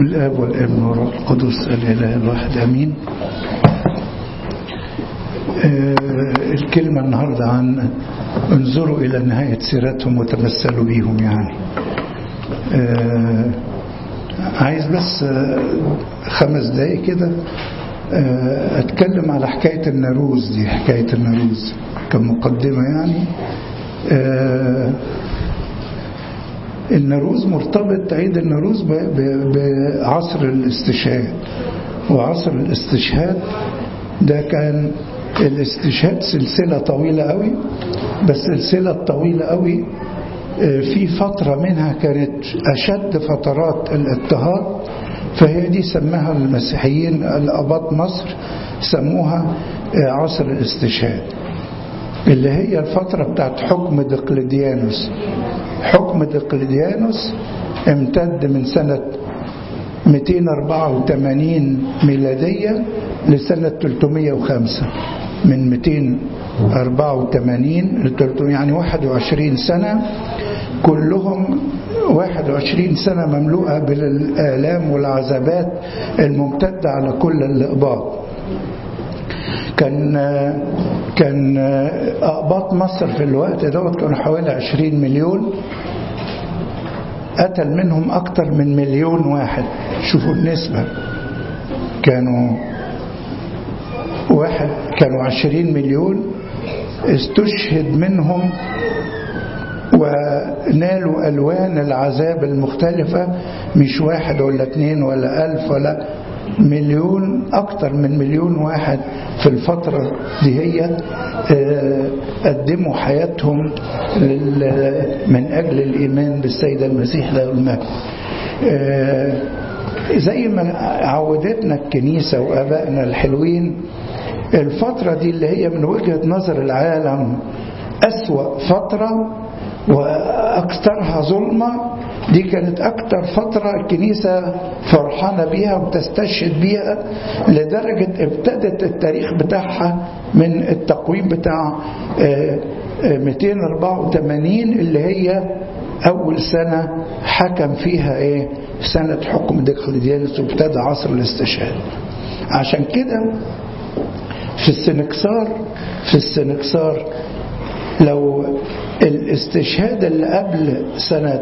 الآب والابن والروح القدس الإله الواحد أمين آه الكلمة النهاردة عن انظروا إلى نهاية سيرتهم وتمثلوا بيهم يعني آه عايز بس آه خمس دقايق كده أتكلم على حكاية الناروز دي حكاية الناروز كمقدمة يعني الناروز مرتبط عيد الناروز بعصر الاستشهاد وعصر الاستشهاد ده كان الاستشهاد سلسلة طويلة قوي بس السلسلة الطويلة قوي في فترة منها كانت أشد فترات الاضطهاد فهي دي سماها المسيحيين الأباط مصر سموها عصر الاستشهاد اللي هي الفترة بتاعت حكم دقلديانوس حكم دقلديانوس امتد من سنة 284 ميلادية لسنة 305 من 284 ل 300 يعني 21 سنة كلهم 21 سنة مملوءة بالآلام والعذابات الممتدة على كل الإقباط كان كان أقباط مصر في الوقت دوت كانوا حوالي 20 مليون قتل منهم أكتر من مليون واحد شوفوا النسبة كانوا واحد كانوا 20 مليون استشهد منهم ونالوا ألوان العذاب المختلفة مش واحد ولا اتنين ولا ألف ولا مليون أكتر من مليون واحد في الفترة دي هي قدموا حياتهم من أجل الإيمان بالسيد المسيح له المجد زي ما عودتنا الكنيسة وأبائنا الحلوين الفترة دي اللي هي من وجهة نظر العالم أسوأ فترة وأكثرها ظلمة دي كانت أكتر فترة الكنيسة فرحانة بيها وبتستشهد بيها لدرجة ابتدت التاريخ بتاعها من التقويم بتاع 284 اللي هي أول سنة حكم فيها إيه سنة حكم ديقلديانوس وابتدى عصر الاستشهاد عشان كده في السنكسار في السنكسار لو الاستشهاد اللي قبل سنة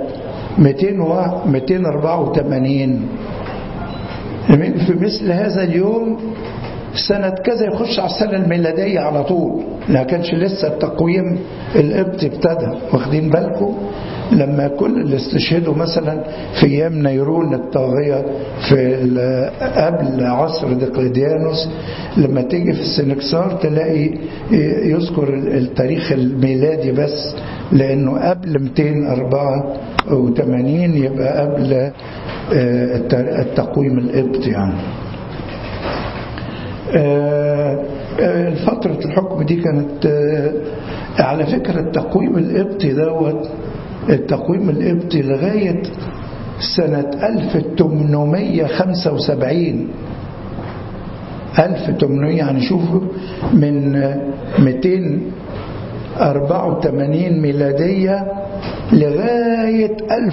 284 في مثل هذا اليوم سنة كذا يخش على السنة الميلادية على طول لا كانش لسه التقويم القبطي ابتدى واخدين بالكم لما كل اللي استشهدوا مثلا في ايام نيرون الطاغية في قبل عصر دقلديانوس لما تيجي في السنكسار تلاقي يذكر التاريخ الميلادي بس لانه قبل 284 يبقى قبل التقويم القبطي يعني فترة الحكم دي كانت على فكرة التقويم القبطي دوت التقويم القبطي لغاية سنة 1875 1800 يعني شوفوا من 284 ميلادية لغاية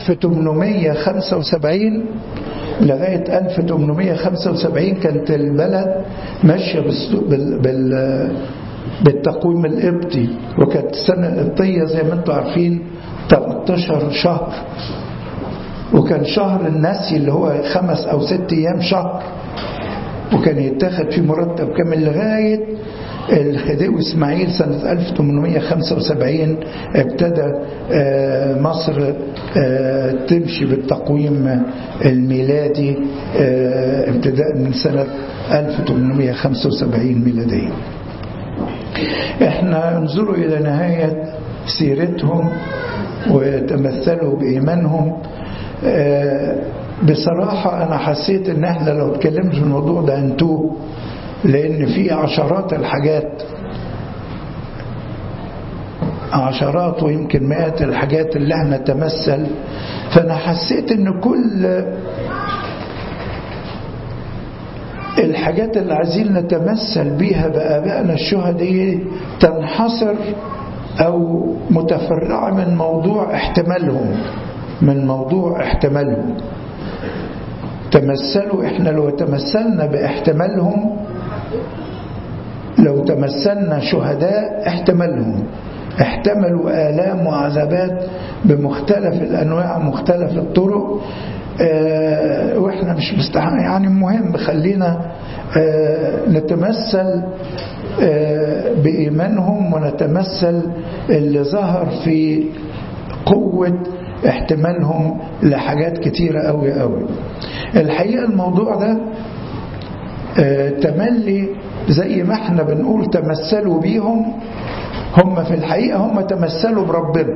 1875 لغاية 1875 كانت البلد ماشية بال بال بالتقويم القبطي وكانت السنة القبطية زي ما انتم عارفين 13 شهر وكان شهر النسي اللي هو خمس أو ست أيام شهر وكان يتاخد فيه مرتب كامل لغاية الخديوي اسماعيل سنة 1875 ابتدى مصر تمشي بالتقويم الميلادي ابتداء من سنة 1875 ميلادية احنا انظروا إلى نهاية سيرتهم وتمثلوا بإيمانهم بصراحة أنا حسيت إن إحنا لو اتكلمت في الموضوع ده هنتوه لأن في عشرات الحاجات عشرات ويمكن مئات الحاجات اللي احنا نتمثل فأنا حسيت إن كل الحاجات اللي عايزين نتمثل بيها بآبائنا الشهداء تنحصر أو متفرعة من موضوع احتمالهم من موضوع احتمالهم تمثلوا احنا لو تمثلنا باحتمالهم لو تمثلنا شهداء احتملهم احتملوا آلام وعذابات بمختلف الأنواع مختلف الطرق اه واحنا مش مستحق يعني مهم خلينا اه نتمثل اه بإيمانهم ونتمثل اللي ظهر في قوة احتمالهم لحاجات كتيرة قوي قوي الحقيقة الموضوع ده تملي زي ما احنا بنقول تمثلوا بيهم هم في الحقيقة هم تمثلوا بربنا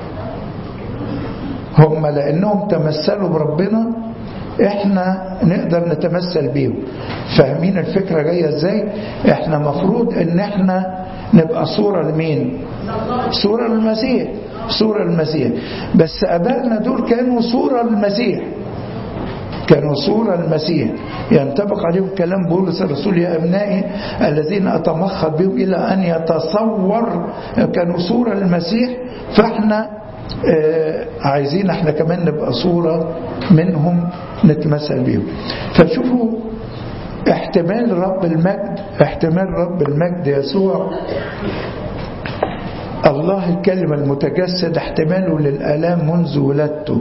هم لأنهم تمثلوا بربنا احنا نقدر نتمثل بيهم فاهمين الفكرة جاية ازاي احنا مفروض ان احنا نبقى صورة لمين صورة للمسيح صورة للمسيح بس أبائنا دول كانوا صورة للمسيح كانوا صورة المسيح ينطبق عليهم كلام بولس الرسول يا أبنائي الذين أتمخض بهم إلى أن يتصور كانوا صورة للمسيح فإحنا آه عايزين احنا كمان نبقى صورة منهم نتمثل بهم فشوفوا احتمال رب المجد احتمال رب المجد يسوع الله الكلمة المتجسد احتماله للآلام منذ ولادته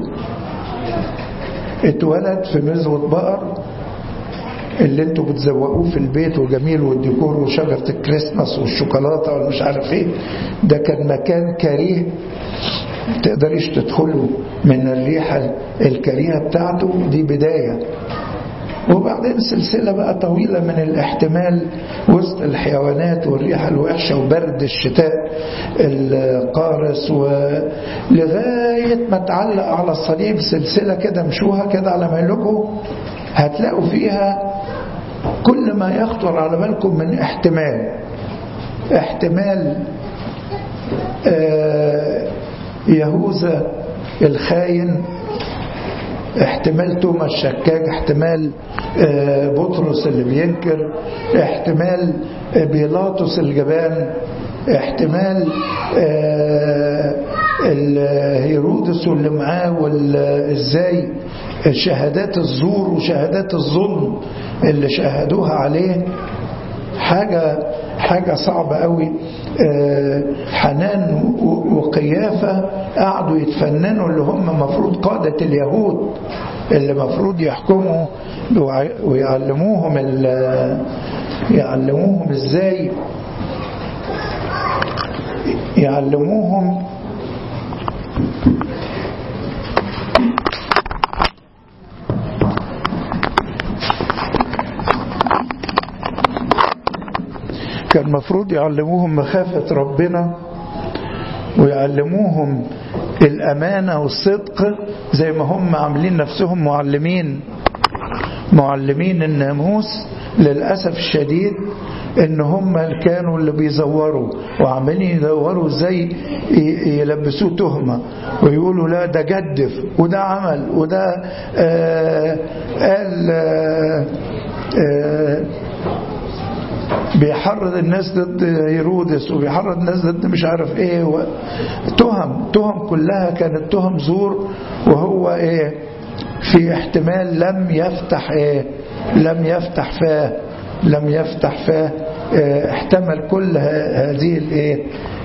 اتولد في مزوة بقر اللي انتوا بتزوقوه في البيت وجميل والديكور وشجرة الكريسماس والشوكولاتة والمش عارف ايه ده كان مكان كريه تقدريش تدخلوا من الريحة الكريهة بتاعته دي بداية وبعدين سلسلة بقى طويلة من الاحتمال وسط الحيوانات والريحة الوحشة وبرد الشتاء القارس ولغاية ما تعلق على الصليب سلسلة كده مشوها كده على مهلكم هتلاقوا فيها كل ما يخطر على بالكم من احتمال احتمال آه يهوذا الخاين احتمال توما الشكاك احتمال بطرس اللي بينكر احتمال بيلاطس الجبان احتمال هيرودس واللي معاه وازاي شهادات الزور وشهادات الظلم اللي شهدوها عليه حاجة حاجة صعبة قوي حنان وقيافة قعدوا يتفننوا اللي هم مفروض قادة اليهود اللي مفروض يحكموا ويعلموهم يعلموهم ازاي يعلموهم كان المفروض يعلموهم مخافة ربنا ويعلموهم الأمانة والصدق زي ما هم عاملين نفسهم معلمين معلمين الناموس للأسف الشديد ان هم كانوا اللي بيزوروا وعمالين يدوروا ازاي يلبسوه تهمة ويقولوا لا ده جدف وده عمل وده آه قال آه آه بيحرض الناس ضد هيرودس وبيحرض الناس ضد مش عارف ايه و... تهم تهم كلها كانت تهم زور وهو ايه في احتمال لم يفتح ايه لم يفتح فاه لم يفتح فاه اه احتمل كل هذه الايه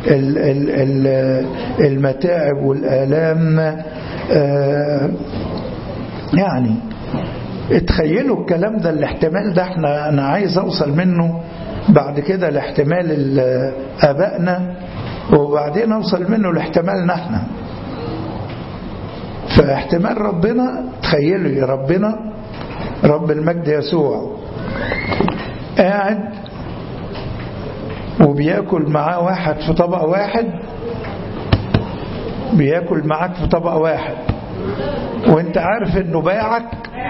المتاعب والآلام اه يعني اتخيلوا الكلام ده الاحتمال ده احنا انا عايز اوصل منه بعد كده لاحتمال ابائنا وبعدين اوصل منه لاحتمالنا احنا فاحتمال ربنا تخيلوا يا ربنا رب المجد يسوع قاعد وبياكل معاه واحد في طبق واحد بياكل معاك في طبق واحد وانت عارف انه باعك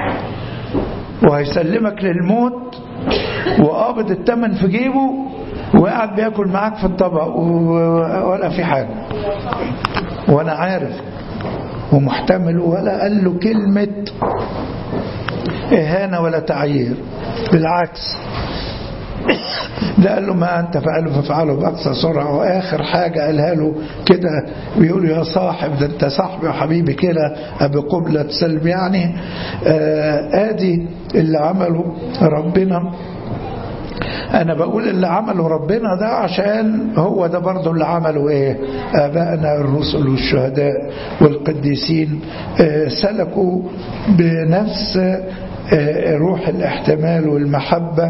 وهيسلمك للموت وقابض التمن في جيبه وقاعد بياكل معاك في الطبق ولا في حاجة وانا عارف ومحتمل ولا قال له كلمة إهانة ولا تعيير بالعكس ده قال له ما أنت فعله ففعله بأقصى سرعة وآخر حاجة قالها له كده بيقول يا صاحب ده أنت صاحبي وحبيبي كده أبي قبلة سلم يعني آه آدي اللي عمله ربنا أنا بقول اللي عمله ربنا ده عشان هو ده برضه اللي عمله إيه آبائنا الرسل والشهداء والقديسين آه سلكوا بنفس آه روح الاحتمال والمحبة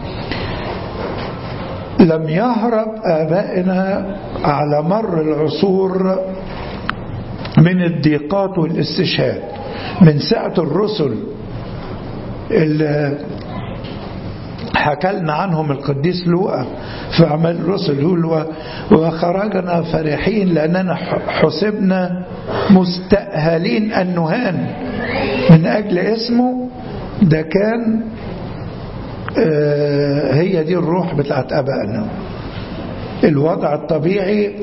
لم يهرب آبائنا على مر العصور من الضيقات والاستشهاد من ساعة الرسل اللي حكى لنا عنهم القديس لوقا في أعمال الرسل يقول وخرجنا فرحين لأننا حسبنا مستأهلين أن نهان من أجل اسمه ده كان هي دي الروح بتاعت أبائنا الوضع الطبيعي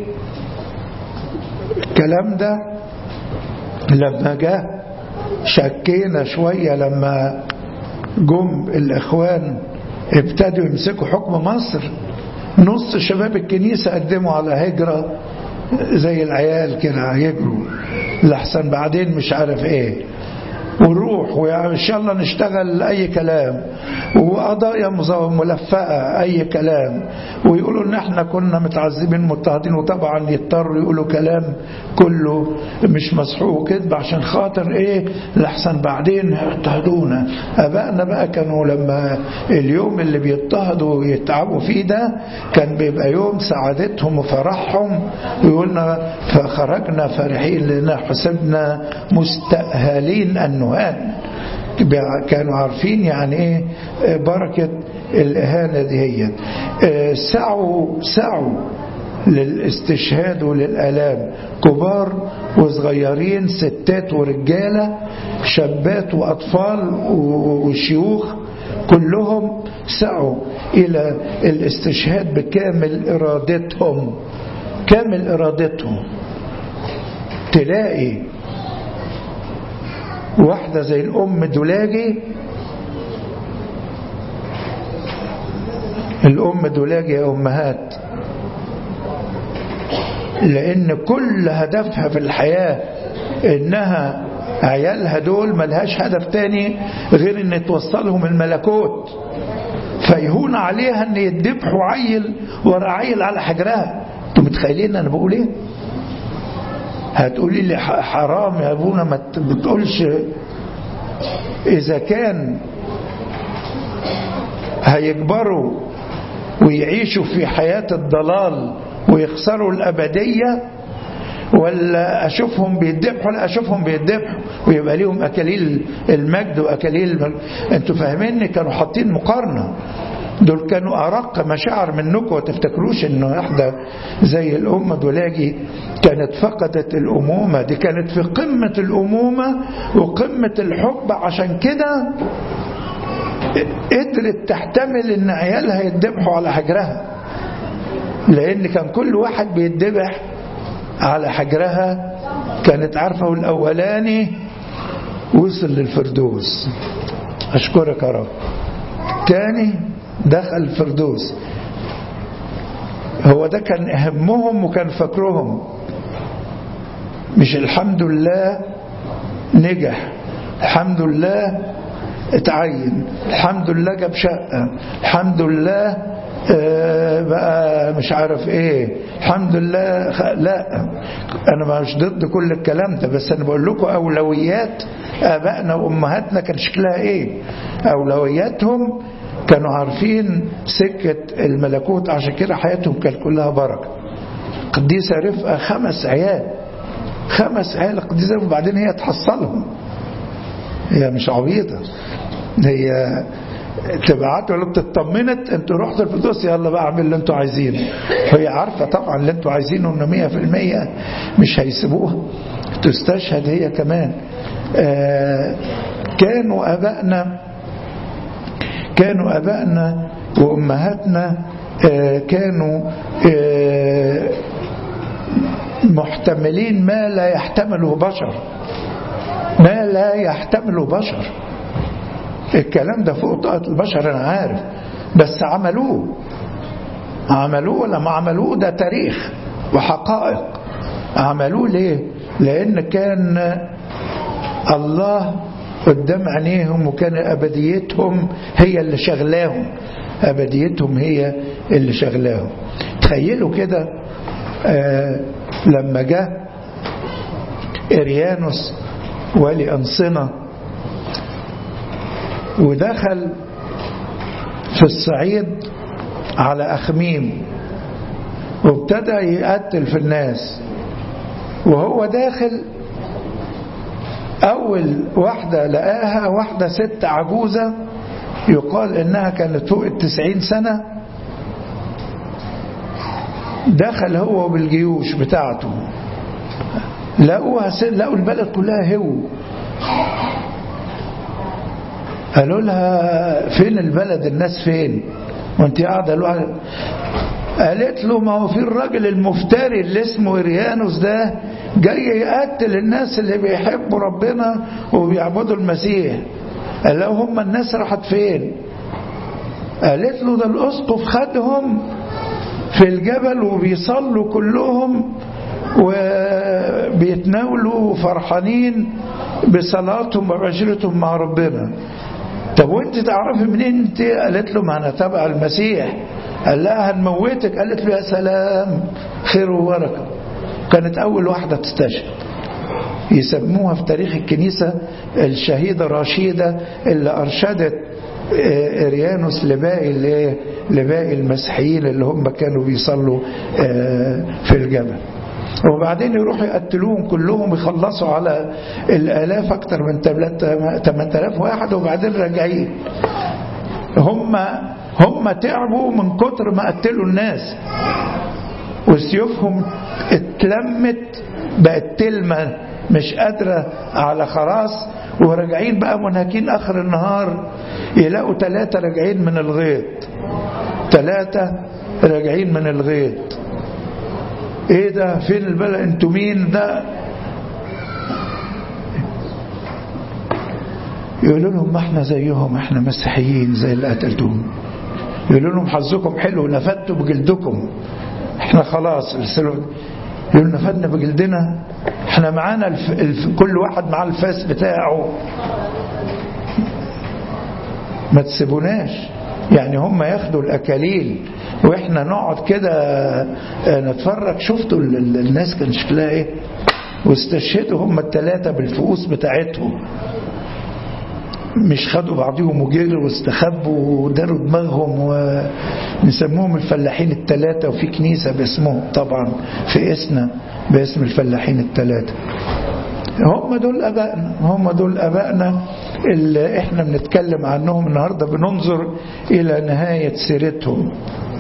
الكلام ده لما جاء شكينا شوية لما جم الإخوان ابتدوا يمسكوا حكم مصر نص شباب الكنيسة قدموا على هجرة زي العيال كده هيجروا لحسن بعدين مش عارف ايه ونروح وإن شاء الله نشتغل أي كلام وقضايا ملفقة أي كلام ويقولوا إن إحنا كنا متعذبين مضطهدين وطبعا يضطروا يقولوا كلام كله مش مسحوق كذب عشان خاطر إيه لحسن بعدين يضطهدونا أبائنا بقى كانوا لما اليوم اللي بيضطهدوا ويتعبوا فيه ده كان بيبقى يوم سعادتهم وفرحهم ويقولنا فخرجنا فرحين لنا حسبنا مستأهلين أن نهان كانوا عارفين يعني ايه بركة الإهانة دي هي سعوا سعوا للاستشهاد وللآلام كبار وصغيرين ستات ورجالة شابات وأطفال وشيوخ كلهم سعوا إلى الاستشهاد بكامل إرادتهم كامل إرادتهم تلاقي واحدة زي الأم دولاجي الأم دولاجي يا أمهات لأن كل هدفها في الحياة إنها عيالها دول ملهاش هدف تاني غير إن توصلهم الملكوت فيهون عليها إن يدبحوا عيل ورا عيل على حجرها انتوا متخيلين أنا بقول إيه هتقولي لي حرام يا ابونا ما بتقولش اذا كان هيكبروا ويعيشوا في حياة الضلال ويخسروا الأبدية ولا أشوفهم بيدبحوا لا أشوفهم بيدبحوا ويبقى ليهم أكاليل المجد وأكاليل المجد. أنتوا فاهميني كانوا حاطين مقارنة دول كانوا أرق مشاعر منكم وتفتكروش إنه واحدة زي الأم دولاجي كانت فقدت الأمومة دي كانت في قمة الأمومة وقمة الحب عشان كده قدرت تحتمل إن عيالها يتذبحوا على حجرها لأن كان كل واحد بيتذبح على حجرها كانت عارفة والأولاني وصل للفردوس أشكرك يا رب تاني دخل الفردوس هو ده كان همهم وكان فكرهم مش الحمد لله نجح الحمد لله اتعين الحمد لله جاب شقة الحمد لله بقى مش عارف ايه الحمد لله خ... لا انا مش ضد كل الكلام ده بس انا بقول لكم اولويات ابائنا وامهاتنا كان شكلها ايه اولوياتهم كانوا عارفين سكة الملكوت عشان كده حياتهم كانت كلها بركة قديسة رفقة خمس عيال خمس عيال قديسة وبعدين هي تحصلهم هي مش عبيطة هي تبعتوا لو بتطمنت انتوا رحتوا الفردوس يلا بقى اعمل اللي انتوا عايزينه هي عارفة طبعا اللي انتوا عايزينه انه مية في المية مش هيسيبوها تستشهد هي كمان آه كانوا ابائنا كانوا ابائنا وامهاتنا آه كانوا آه محتملين ما لا يحتمله بشر ما لا يحتمله بشر الكلام ده فوق طاقة البشر أنا عارف بس عملوه عملوه ولا ما عملوه ده تاريخ وحقائق عملوه ليه لأن كان الله قدام عينيهم وكان أبديتهم هي اللي شغلاهم أبديتهم هي اللي شغلاهم تخيلوا كده آه لما جاء إريانوس ولي أنصنة ودخل في الصعيد على أخميم وابتدى يقتل في الناس وهو داخل أول واحدة لقاها واحدة ست عجوزة يقال إنها كانت فوق التسعين سنة دخل هو بالجيوش بتاعته لقوها لقوا البلد كلها هو قالوا لها فين البلد الناس فين وانت قاعده لوحدك قالت له ما هو في الراجل المفتري اللي اسمه إريانوس ده جاي يقتل الناس اللي بيحبوا ربنا وبيعبدوا المسيح قال له هم الناس راحت فين قالت له ده الأسقف خدهم في الجبل وبيصلوا كلهم وبيتناولوا فرحانين بصلاتهم وعشرتهم مع ربنا طب وانت تعرفي منين انت قالت له ما انا تبع المسيح قال لها هنموتك قالت له يا سلام خير وبركه كانت اول واحده تستشهد يسموها في تاريخ الكنيسه الشهيده رشيده اللي ارشدت اريانوس لباقي لباقي المسيحيين اللي هم كانوا بيصلوا في الجبل وبعدين يروحوا يقتلوهم كلهم يخلصوا على الالاف اكتر من 8000 واحد وبعدين راجعين هم هم تعبوا من كتر ما قتلوا الناس وسيوفهم اتلمت بقت تلمة مش قادرة على خلاص وراجعين بقى منهكين آخر النهار يلاقوا ثلاثة راجعين من الغيط ثلاثة راجعين من الغيط ايه ده فين البلد انتوا مين ده يقولوا لهم ما احنا زيهم احنا مسيحيين زي اللي قتلتوهم يقولوا لهم حظكم حلو نفدتوا بجلدكم احنا خلاص يقولوا نفدنا بجلدنا احنا معانا الف... الف... كل واحد معاه الفاس بتاعه ما تسيبوناش يعني هم ياخدوا الاكاليل واحنا نقعد كده نتفرج شفتوا الناس كان شكلها ايه واستشهدوا هم الثلاثة بالفؤوس بتاعتهم مش خدوا بعضهم وجروا واستخبوا وداروا دماغهم ونسموهم الفلاحين الثلاثة وفي كنيسة باسمهم طبعا في اسنا باسم الفلاحين الثلاثة هم دول أبائنا هم دول أبائنا اللي احنا بنتكلم عنهم النهاردة بننظر إلى نهاية سيرتهم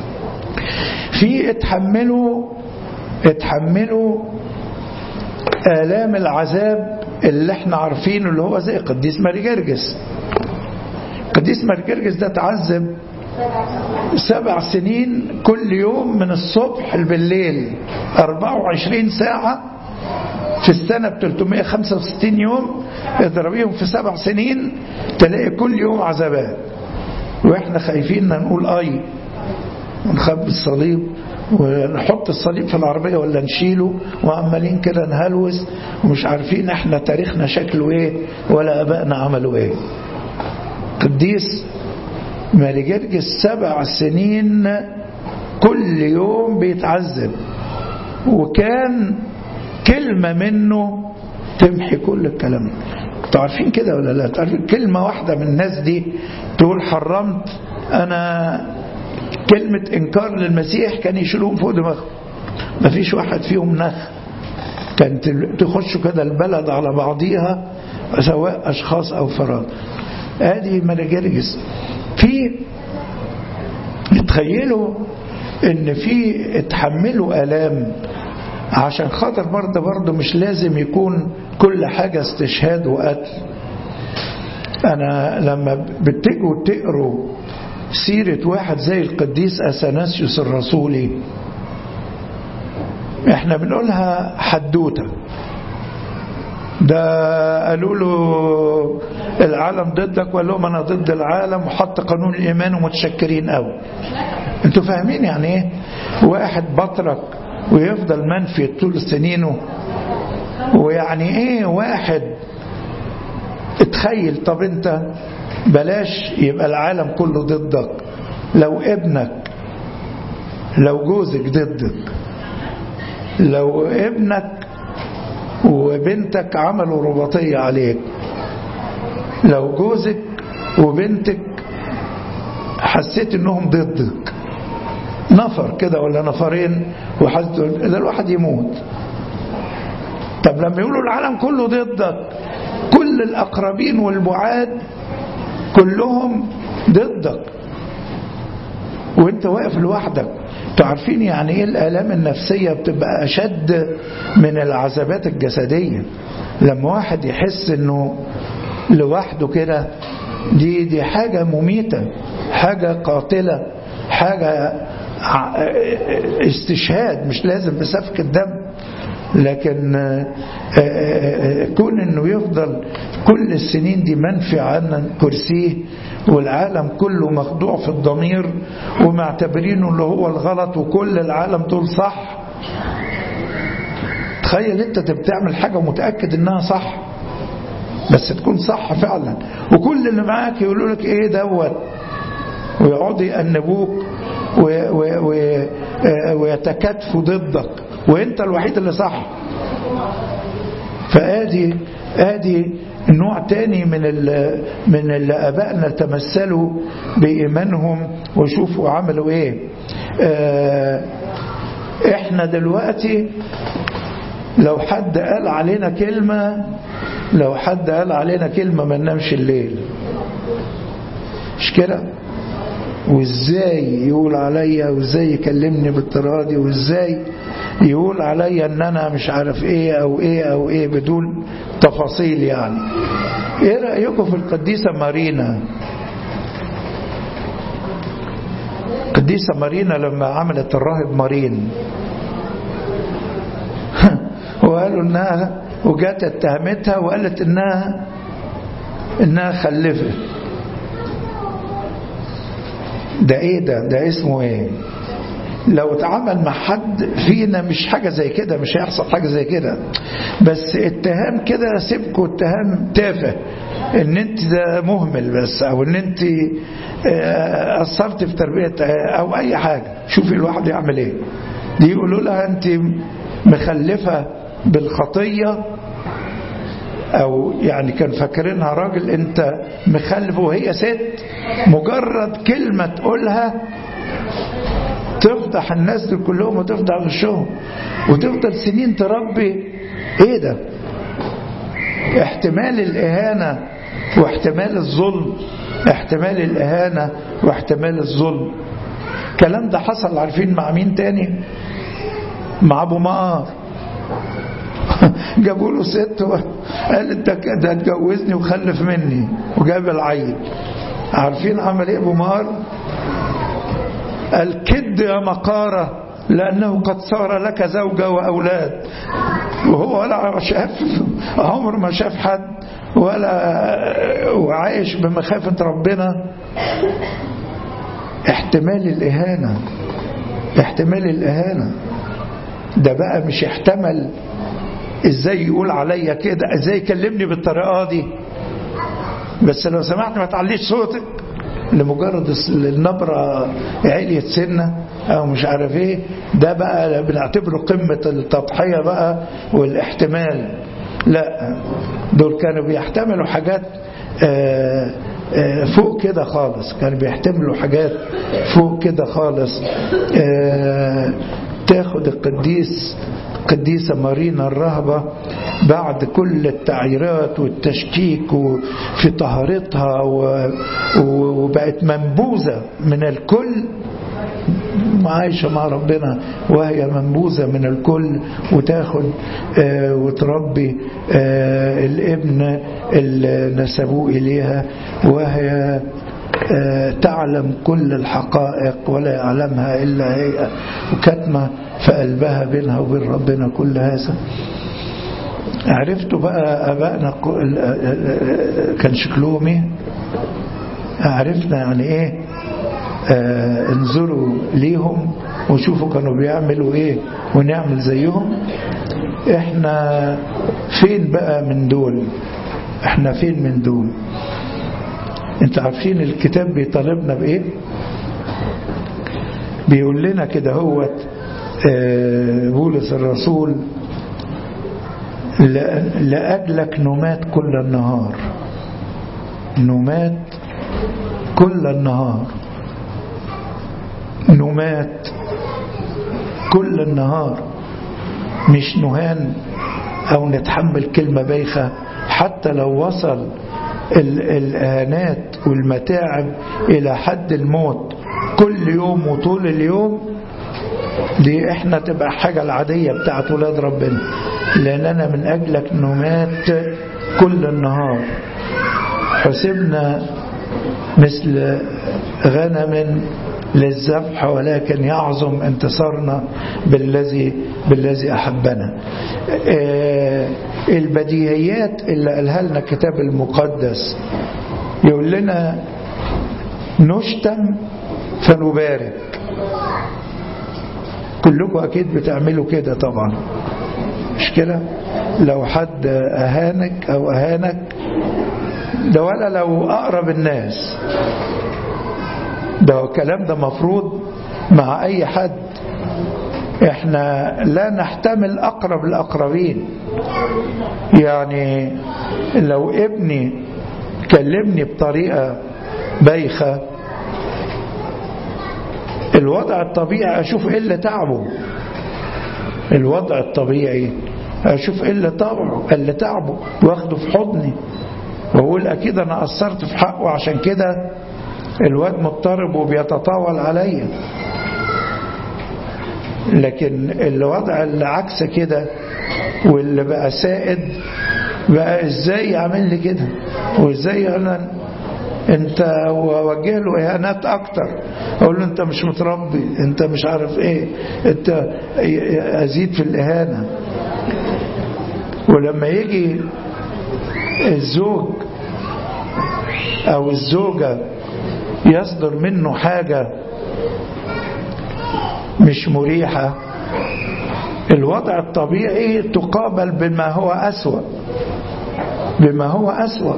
في اتحملوا اتحملوا آلام العذاب اللي احنا عارفينه اللي هو زي قديس ماري جرجس قديس ماري جرجس ده تعذب سبع سنين كل يوم من الصبح بالليل 24 ساعة في السنة ب 365 يوم اضربيهم في سبع سنين تلاقي كل يوم عذابات واحنا خايفين نقول اي ونخبي الصليب ونحط الصليب في العربية ولا نشيله وعمالين كده نهلوس ومش عارفين احنا تاريخنا شكله ايه ولا ابائنا عملوا ايه قديس مالي جرجس سبع سنين كل يوم بيتعذب وكان كلمة منه تمحي كل الكلام انتوا عارفين كده ولا لا تعرفين كلمة واحدة من الناس دي تقول حرمت انا كلمة انكار للمسيح كان يشيلوهم فوق دماغهم مفيش واحد فيهم نخ كانت تخشوا كده البلد على بعضيها سواء اشخاص او فراد ادي ملجرجس في تخيلوا ان في اتحملوا الام عشان خاطر برضه برضه مش لازم يكون كل حاجة استشهاد وقتل أنا لما بتجوا تقروا سيرة واحد زي القديس أثناسيوس الرسولي احنا بنقولها حدوتة ده قالوا له العالم ضدك وقال لهم انا ضد العالم وحط قانون الايمان ومتشكرين قوي انتوا فاهمين يعني ايه واحد بطرك ويفضل منفي طول سنينه ويعني ايه واحد اتخيل طب انت بلاش يبقى العالم كله ضدك لو ابنك لو جوزك ضدك لو ابنك وبنتك عملوا رباطية عليك لو جوزك وبنتك حسيت انهم ضدك نفر كده ولا نفرين وحسيت ده الواحد يموت طب لما يقولوا العالم كله ضدك كل الأقربين والبعاد كلهم ضدك وانت واقف لوحدك انتوا عارفين يعني ايه الآلام النفسية بتبقى أشد من العذابات الجسدية لما واحد يحس انه لوحده كده دي دي حاجة مميتة حاجة قاتلة حاجة استشهاد مش لازم بسفك الدم لكن كون انه يفضل كل السنين دي منفي عن كرسيه والعالم كله مخضوع في الضمير ومعتبرينه اللي هو الغلط وكل العالم دول صح تخيل انت بتعمل حاجة متأكد انها صح بس تكون صح فعلا وكل اللي معاك يقولوا لك ايه دوت ويقعدوا يأنبوك ويتكاتفوا ضدك وانت الوحيد اللي صح فادي ادي نوع تاني من ال من اللي ابائنا تمثلوا بايمانهم وشوفوا عملوا ايه اه احنا دلوقتي لو حد قال علينا كلمة لو حد قال علينا كلمة ما ننامش الليل مش كده وازاي يقول عليا وازاي يكلمني بالطريقه دي وازاي يقول عليا ان انا مش عارف ايه او ايه او ايه بدون تفاصيل يعني ايه رايكم في القديسه مارينا القديسه مارينا لما عملت الراهب مارين وقالوا انها وجات اتهمتها وقالت انها انها خلفت ده ايه ده ده اسمه ايه لو اتعامل مع حد فينا مش حاجة زي كده مش هيحصل حاجة زي كده بس اتهام كده سيبكوا اتهام تافه ان انت ده مهمل بس او ان انت اثرت في تربية او اي حاجة شوفي الواحد يعمل ايه دي يقولوا لها انت مخلفة بالخطية او يعني كان فاكرينها راجل انت مخلف وهي ست مجرد كلمة تقولها تفضح الناس دول كلهم وتفضح وشهم وتفضل سنين تربي ايه ده احتمال الاهانة واحتمال الظلم احتمال الاهانة واحتمال الظلم الكلام ده حصل عارفين مع مين تاني مع ابو مقار جابوا له ست قالت ده اتجوزني وخلف مني وجاب العيل عارفين عمل ايه ابو مار الكد يا مقارة لأنه قد صار لك زوجة وأولاد وهو ولا شاف عمر ما شاف حد ولا وعايش بمخافة ربنا احتمال الإهانة احتمال الإهانة ده بقى مش يحتمل ازاي يقول عليا كده ازاي يكلمني بالطريقه دي بس لو سمحت ما تعليش صوتك لمجرد النبرة عليت سنة او مش عارف ايه ده بقى بنعتبره قمة التضحية بقى والاحتمال لا دول كانوا بيحتملوا حاجات آآ آآ فوق كده خالص كانوا بيحتملوا حاجات فوق كده خالص تاخد القديس القديسة مارينا الرهبة بعد كل التعييرات والتشكيك في طهارتها وبقت منبوذة من الكل عايشة مع ربنا وهي منبوذة من الكل وتاخد آه وتربي آه الابن اللي نسبوه إليها وهي آه تعلم كل الحقائق ولا يعلمها إلا هي وكتمة في قلبها بينها وبين ربنا كل هذا عرفتوا بقى أبائنا كان شكلهم ايه عرفنا يعني ايه آه انظروا ليهم وشوفوا كانوا بيعملوا ايه ونعمل زيهم احنا فين بقى من دول احنا فين من دول انت عارفين الكتاب بيطالبنا بايه بيقول لنا كده هو بولس الرسول لأجلك نمات كل النهار نمات كل النهار نمات كل النهار مش نهان أو نتحمل كلمة بايخة حتى لو وصل الإهانات والمتاعب إلى حد الموت كل يوم وطول اليوم دي احنا تبقى حاجة العادية بتاعت ولاد ربنا لأننا من أجلك نمات كل النهار حسبنا مثل غنم للذبح ولكن يعظم انتصارنا بالذي بالذي أحبنا البديهيات اللي قالها لنا الكتاب المقدس يقول لنا نشتم فنبارك كلكم أكيد بتعملوا كده طبعا مش كده لو حد أهانك أو أهانك ده ولا لو أقرب الناس ده الكلام ده مفروض مع أي حد احنا لا نحتمل أقرب الأقربين يعني لو ابني كلمني بطريقة بايخة الوضع الطبيعي أشوف إيه اللي تعبه الوضع الطبيعي أشوف إيه اللي تعبه اللي تعبه واخده في حضني وأقول أكيد أنا قصرت في حقه عشان كده الواد مضطرب وبيتطاول عليا لكن الوضع اللي عكس كده واللي بقى سائد بقى ازاي يعمل لي كده وازاي انا انت ووجه له اهانات اكتر اقول له انت مش متربي انت مش عارف ايه انت ازيد في الاهانه ولما يجي الزوج او الزوجه يصدر منه حاجه مش مريحه الوضع الطبيعي تقابل بما هو اسوا بما هو اسوا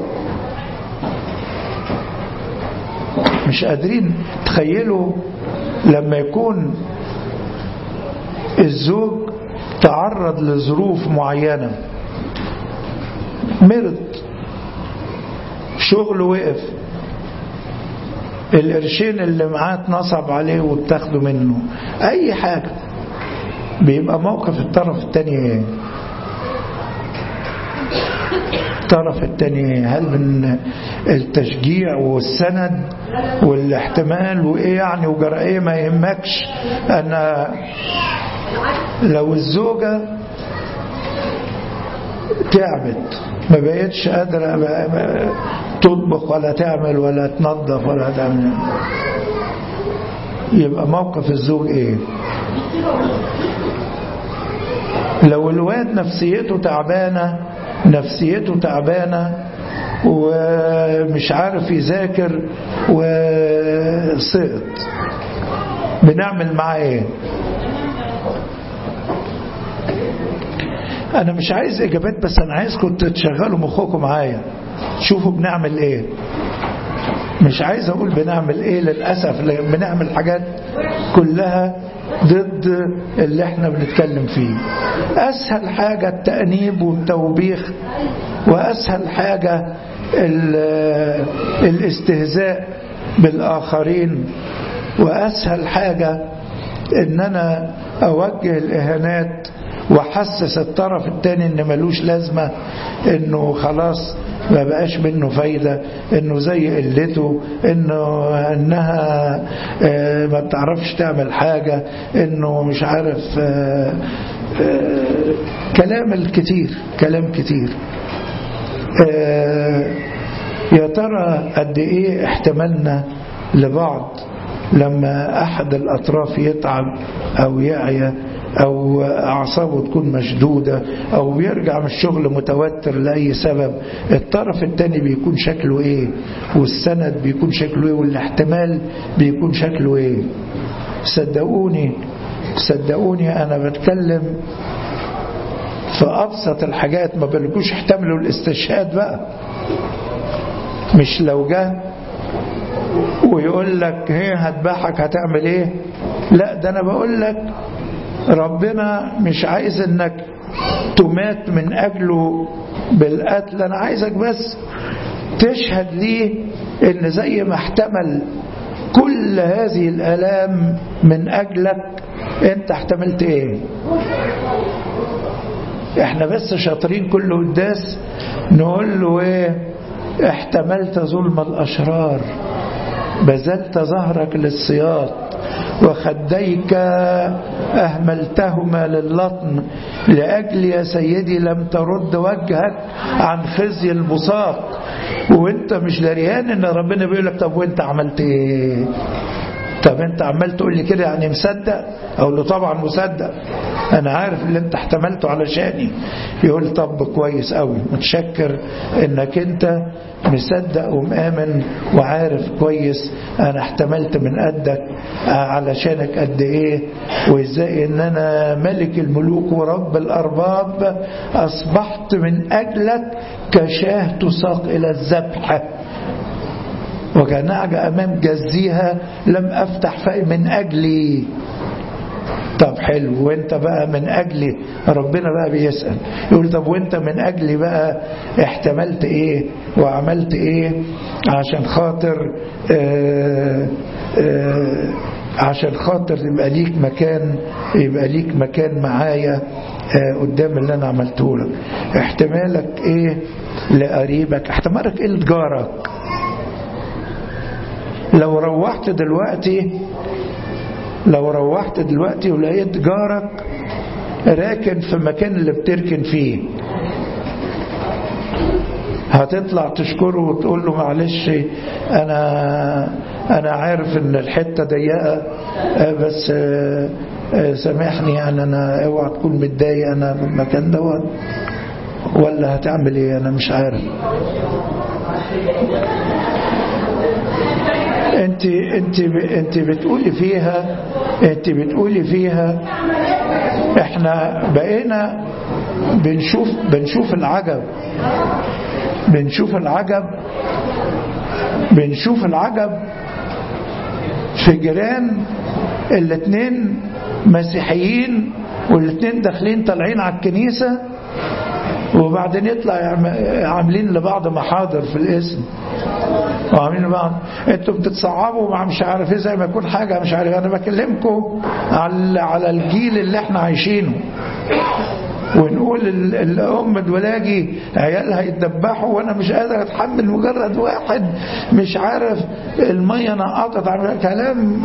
مش قادرين تخيلوا لما يكون الزوج تعرض لظروف معينة مرض شغله وقف القرشين اللي معاه اتنصب عليه وبتاخده منه اي حاجة بيبقى موقف الطرف التاني ايه الطرف التاني هل من التشجيع والسند والاحتمال وايه يعني وجرى ايه ما يهمكش انا لو الزوجة تعبت ما بقتش قادرة تطبخ ولا تعمل ولا تنظف ولا تعمل يبقى موقف الزوج ايه لو الواد نفسيته تعبانة نفسيته تعبانة ومش عارف يذاكر وسقط بنعمل معاه ايه انا مش عايز اجابات بس انا عايزكم تشغلوا مخكم معايا شوفوا بنعمل ايه مش عايز اقول بنعمل ايه للاسف بنعمل حاجات كلها ضد اللي احنا بنتكلم فيه اسهل حاجة التأنيب والتوبيخ واسهل حاجة الاستهزاء بالاخرين واسهل حاجة ان انا اوجه الاهانات وحسس الطرف التاني ان ملوش لازمة انه خلاص ما بقاش منه فايدة انه زي قلته انه انها ما بتعرفش تعمل حاجة انه مش عارف كلام الكتير كلام كتير يا ترى قد ايه احتملنا لبعض لما احد الاطراف يتعب او يعيا أو أعصابه تكون مشدودة أو بيرجع من الشغل متوتر لأي سبب الطرف التاني بيكون شكله إيه والسند بيكون شكله إيه والاحتمال بيكون شكله إيه صدقوني صدقوني أنا بتكلم في أبسط الحاجات ما بلقوش احتملوا الاستشهاد بقى مش لو جه ويقول لك هي هتباحك هتعمل ايه لا ده انا بقول لك ربنا مش عايز انك تمات من اجله بالقتل انا عايزك بس تشهد ليه ان زي ما احتمل كل هذه الالام من اجلك انت احتملت ايه احنا بس شاطرين كل قداس نقول له ايه احتملت ظلم الاشرار بذلت ظهرك للسياط وخديك أهملتهما للطن لأجل يا سيدي لم ترد وجهك عن خزي البساط وانت مش دريان ان ربنا بيقول لك طب وانت عملت ايه طب انت عمال تقول لي كده يعني مصدق اقول له طبعا مصدق انا عارف اللي انت احتملته علشاني يقول طب كويس قوي متشكر انك انت مصدق ومآمن وعارف كويس انا احتملت من قدك علشانك قد ايه وازاي ان انا ملك الملوك ورب الارباب اصبحت من اجلك كشاه تساق الى الذبح وكنعجة أمام جزيها لم أفتح فأي من أجلي طب حلو وانت بقى من أجلي ربنا بقى بيسأل يقول طب وانت من أجلي بقى احتملت ايه وعملت ايه عشان خاطر آآ آآ عشان خاطر يبقى ليك مكان يبقى ليك مكان معايا قدام اللي انا عملته لك احتمالك ايه لقريبك احتمالك ايه لجارك لو روحت دلوقتي لو روحت دلوقتي ولقيت جارك راكن في مكان اللي بتركن فيه هتطلع تشكره وتقول له معلش انا انا عارف ان الحته ضيقه بس سامحني يعني انا اوعى تكون متضايق انا في المكان دوت ولا هتعمل ايه انا مش عارف انت انت انت بتقولي فيها انت بتقولي فيها احنا بقينا بنشوف بنشوف العجب بنشوف العجب بنشوف العجب في جيران الاثنين مسيحيين والاثنين داخلين طالعين على الكنيسة وبعدين يطلع عاملين لبعض محاضر في الاسم وعاملين بعض انتوا بتتصعبوا مع مش عارف ايه زي ما يكون حاجه مش عارف انا بكلمكم على على الجيل اللي احنا عايشينه ونقول الام دولاجي عيالها يتذبحوا وانا مش قادر اتحمل مجرد واحد مش عارف الميه نقطت على كلام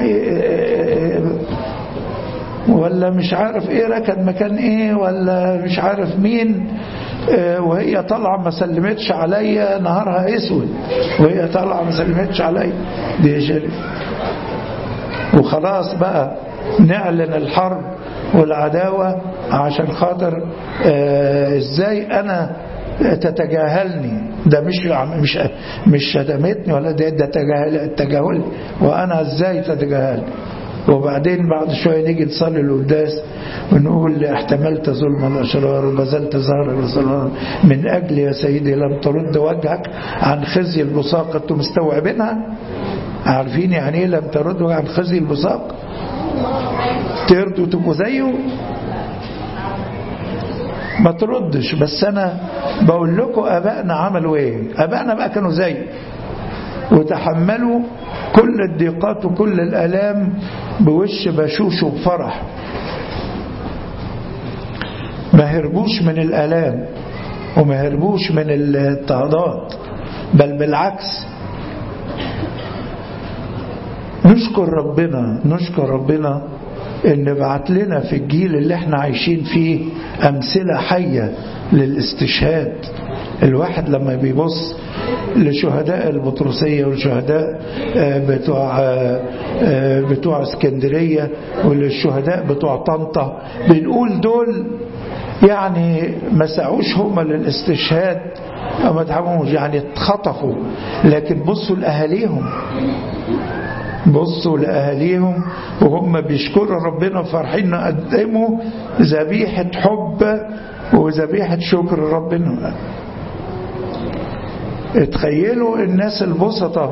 ولا مش عارف ايه ركن مكان ايه ولا مش عارف مين وهي طالعه ما سلمتش عليا نهارها اسود وهي طالعه ما سلمتش عليا دي شرف وخلاص بقى نعلن الحرب والعداوة عشان خاطر آه ازاي انا تتجاهلني ده مش مش مش شتمتني ولا ده ده تجاهل تجاهل وانا ازاي تتجاهل وبعدين بعد شويه نيجي نصلي القداس ونقول احتملت ظلم الاشرار وبذلت ظهر الظلام من اجل يا سيدي لم ترد وجهك عن خزي البصاق انتم مستوعبينها عارفين يعني ايه لم ترد عن خزي البصاق تردوا تبقوا زيه ما تردش بس انا بقول لكم ابائنا عملوا ايه ابائنا بقى كانوا زي وتحملوا كل الضيقات وكل الالام بوش بشوش وبفرح ما هربوش من الالام وما هربوش من الاضطهادات بل بالعكس نشكر ربنا نشكر ربنا ان بعت لنا في الجيل اللي احنا عايشين فيه امثله حيه للاستشهاد الواحد لما بيبص لشهداء البطرسية والشهداء بتوع بتوع اسكندرية والشهداء بتوع طنطا بنقول دول يعني ما سعوش هم للاستشهاد أو ما تعموش يعني اتخطفوا لكن بصوا لأهاليهم بصوا لأهاليهم وهم بيشكروا ربنا فرحين قدموا ذبيحة حب وذبيحة شكر ربنا تخيلوا الناس البسطة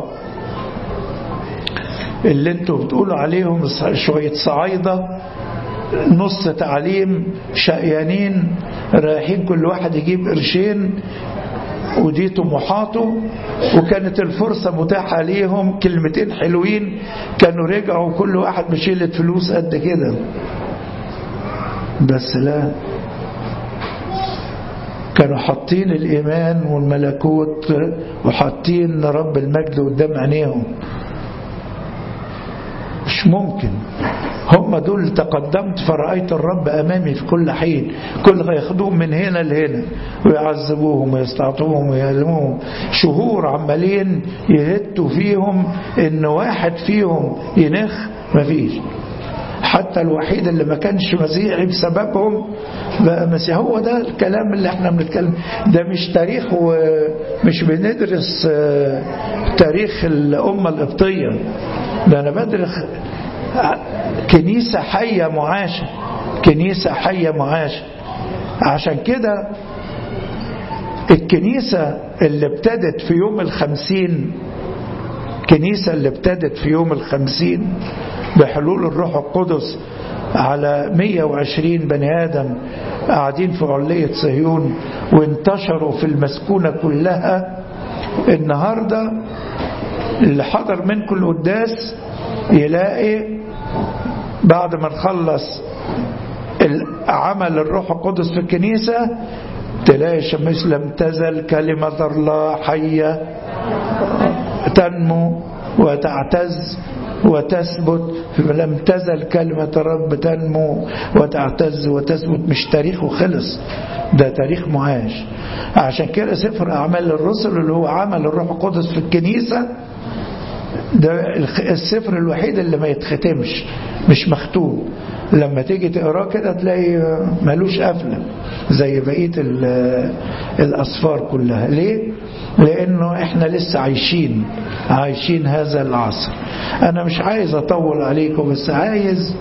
اللي انتوا بتقولوا عليهم شوية صعايدة نص تعليم شقيانين رايحين كل واحد يجيب قرشين ودي طموحاته وكانت الفرصة متاحة ليهم كلمتين حلوين كانوا رجعوا كل واحد بشيلة فلوس قد كده بس لا كانوا حاطين الإيمان والملكوت وحاطين رب المجد قدام عينيهم مش ممكن هم دول تقدمت فرأيت الرب أمامي في كل حين كل ما ياخدوهم من هنا لهنا ويعذبوهم ويستعطوهم ويعلموهم شهور عمالين يهتوا فيهم إن واحد فيهم ينخ مفيش حتى الوحيد اللي ما كانش مسيحي بسببهم بقى مسيحي هو ده الكلام اللي احنا بنتكلم ده مش تاريخ ومش بندرس تاريخ الأمة القبطية ده أنا بدرس كنيسة حية معاشة كنيسة حية معاشة عشان كده الكنيسة اللي ابتدت في يوم الخمسين كنيسة اللي ابتدت في يوم الخمسين بحلول الروح القدس على 120 بني آدم قاعدين في علية صهيون وانتشروا في المسكونة كلها النهاردة اللي حضر منكم القداس يلاقي بعد ما نخلص عمل الروح القدس في الكنيسة تلاقي شمس لم تزل كلمة الله حية تنمو وتعتز وتثبت لم تزل كلمة الرب تنمو وتعتز وتثبت مش تاريخ وخلص ده تاريخ معاش عشان كده سفر أعمال الرسل اللي هو عمل الروح القدس في الكنيسة ده السفر الوحيد اللي ما يتختمش مش مختوم لما تيجي تقراه كده تلاقي ملوش قفلة زي بقية الأسفار كلها ليه؟ لأنه إحنا لسه عايشين عايشين هذا العصر أنا مش عايز أطول عليكم بس عايز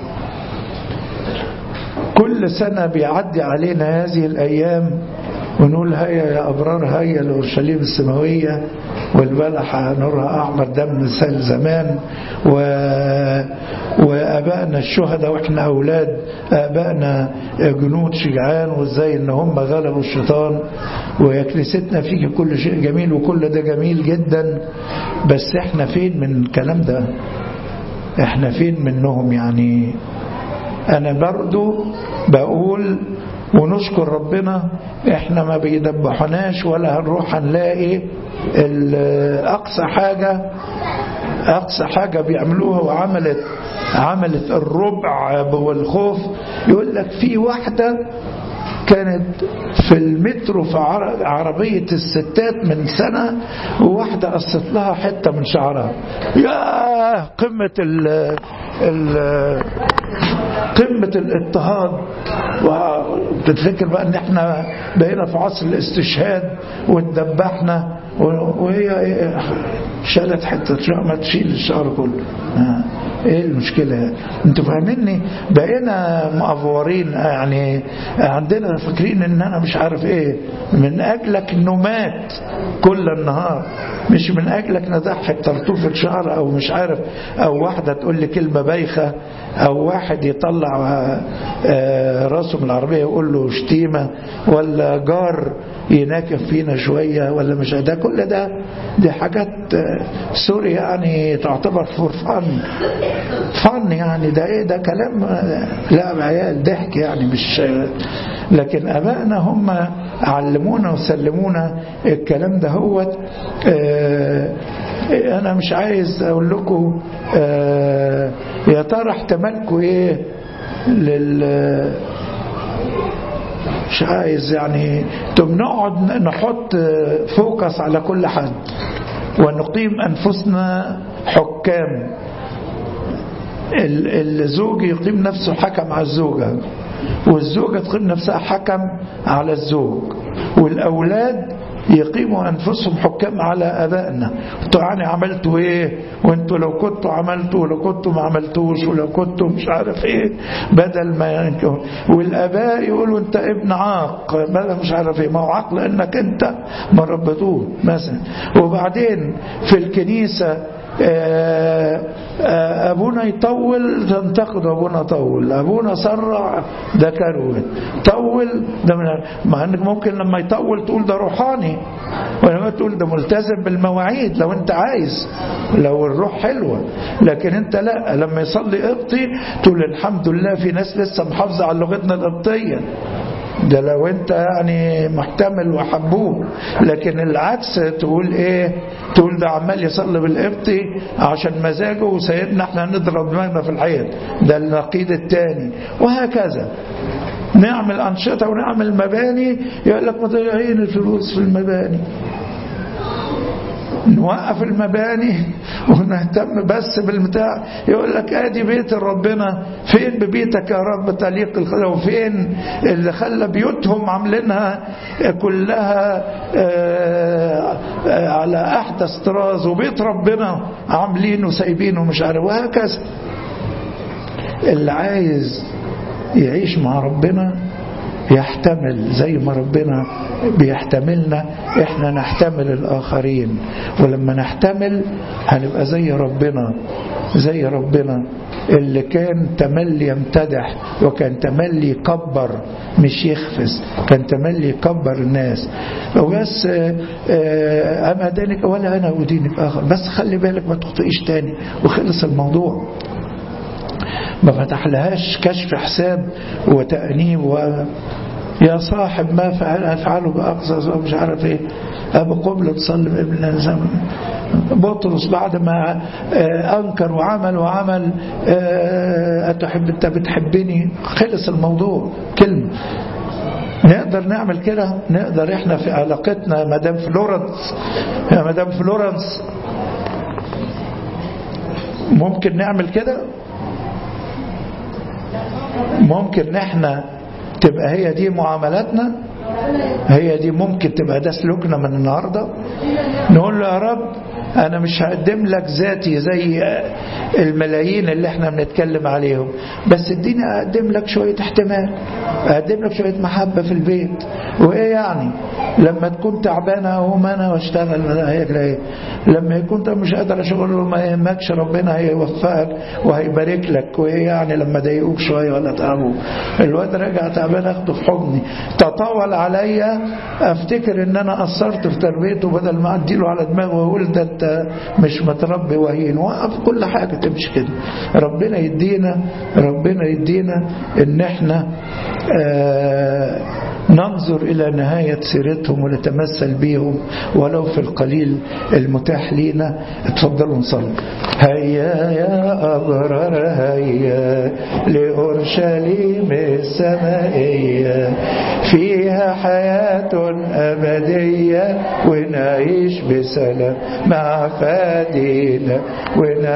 كل سنة بيعدي علينا هذه الأيام ونقول هيا يا أبرار هيا لأورشليم السماوية والبلحة نورها أحمر دم سال زمان و... وأبائنا الشهداء وإحنا أولاد أبائنا جنود شجعان وإزاي إن هم غلبوا الشيطان ويا كنيستنا فيك كل شيء جميل وكل ده جميل جدا بس إحنا فين من الكلام ده إحنا فين منهم يعني أنا برضو بقول ونشكر ربنا احنا ما بيدبحناش ولا هنروح هنلاقي اقصى حاجة اقصى حاجة بيعملوها وعملت عملت الربع والخوف يقول لك في واحدة كانت في المترو في عربية الستات من سنة وواحدة قصت لها حتة من شعرها يا قمة ال ال قمة الاضطهاد وتتفكر بقى ان احنا بقينا في عصر الاستشهاد واتدبحنا وهي شالت حتة شعر ما تشيل الشعر كله ايه المشكلة انتوا فاهميني بقينا مأفورين يعني عندنا فاكرين ان انا مش عارف ايه من اجلك نمات كل النهار مش من اجلك نضحك طرطوفة شعر او مش عارف او واحدة تقول لي كلمة بايخة او واحد يطلع راسه من العربية يقول له شتيمة ولا جار يناكف فينا شوية ولا مش ده كل ده دي حاجات سوري يعني تعتبر فور فن فن يعني ده ايه ده كلام لعب عيال ضحك يعني مش لكن ابائنا هم علمونا وسلمونا الكلام ده هو انا مش عايز اقول لكم يا ترى احتمالكم ايه لل مش عايز يعني تم نقعد نحط فوكس على كل حد ونقيم أنفسنا حكام الزوج يقيم نفسه حكم على الزوجة والزوجة تقيم نفسها حكم على الزوج والأولاد يقيموا أنفسهم حكام على أبائنا انتوا يعني عملتوا إيه وانتوا لو كنتوا عملتوا ولو كنتوا ما عملتوش ولو كنتوا مش عارف إيه بدل ما ينكوا والآباء يقولوا أنت ابن عاق بدل مش عارف إيه ما هو عاق لأنك أنت ما ربطوه مثلا وبعدين في الكنيسة أبونا يطول تنتقد أبونا طول أبونا سرع ده كروت طول ده من مع أنك ممكن لما يطول تقول ده روحاني ولما تقول ده ملتزم بالمواعيد لو أنت عايز لو الروح حلوة لكن أنت لا لما يصلي قبطي تقول الحمد لله في ناس لسه محافظة على لغتنا القبطية ده لو انت يعني محتمل وحبوه لكن العكس تقول ايه تقول ده عمال يصلي بالقبطي عشان مزاجه وسيدنا احنا نضرب دماغنا في الحيط ده النقيض الثاني وهكذا نعمل أنشطة ونعمل مباني يقول لك مضيعين الفلوس في المباني نوقف المباني ونهتم بس بالبتاع يقول لك ادي بيت ربنا فين ببيتك يا رب تليق الخلا وفين اللي خلى بيوتهم عاملينها كلها على احدث طراز وبيت ربنا عاملينه سايبينه مش عارف وهكذا اللي عايز يعيش مع ربنا يحتمل زي ما ربنا بيحتملنا احنا نحتمل الاخرين ولما نحتمل هنبقى زي ربنا زي ربنا اللي كان تملي يمتدح وكان تملي يكبر مش يخفز كان تملي يكبر الناس وبس اما دينك ولا انا ادينك اخر بس خلي بالك ما تخطئيش تاني وخلص الموضوع ما فتح لهاش كشف حساب وتأنيب و يا صاحب ما فعل أفعله بأقصى مش عارف ايه أبو قبلة تصلي ابن بطرس بعد ما أنكر وعمل وعمل أتحب أنت بتحبني خلص الموضوع كلمة نقدر نعمل كده نقدر احنا في علاقتنا مدام فلورنس يا مدام فلورنس ممكن نعمل كده ممكن احنا تبقى هي دي معاملاتنا هي دي ممكن تبقى ده سلوكنا من النهارده نقول له يا رب انا مش هقدم لك ذاتي زي الملايين اللي احنا بنتكلم عليهم بس اديني اقدم لك شويه احتمال اقدم لك شويه محبه في البيت وايه يعني لما تكون تعبانه اقوم انا واشتغل ايه لما يكون انت مش قادر اشغل ما يهمكش ربنا هيوفقك وهيبارك لك وايه يعني لما ضايقوك شويه ولا تعبوك الواد راجع تعبان اخده في حضني تطول عليا افتكر ان انا قصرت في تربيته بدل ما اديله على دماغه واقول ده انت مش متربي وهين وقف كل حاجه تمشي كده ربنا يدينا ربنا يدينا ان احنا آه ننظر إلى نهاية سيرتهم ونتمثل بيهم ولو في القليل المتاح لينا اتفضلوا نصلي هيا يا أبرار هيا لأورشليم السمائية فيها حياة أبدية ونعيش بسلام مع فادينا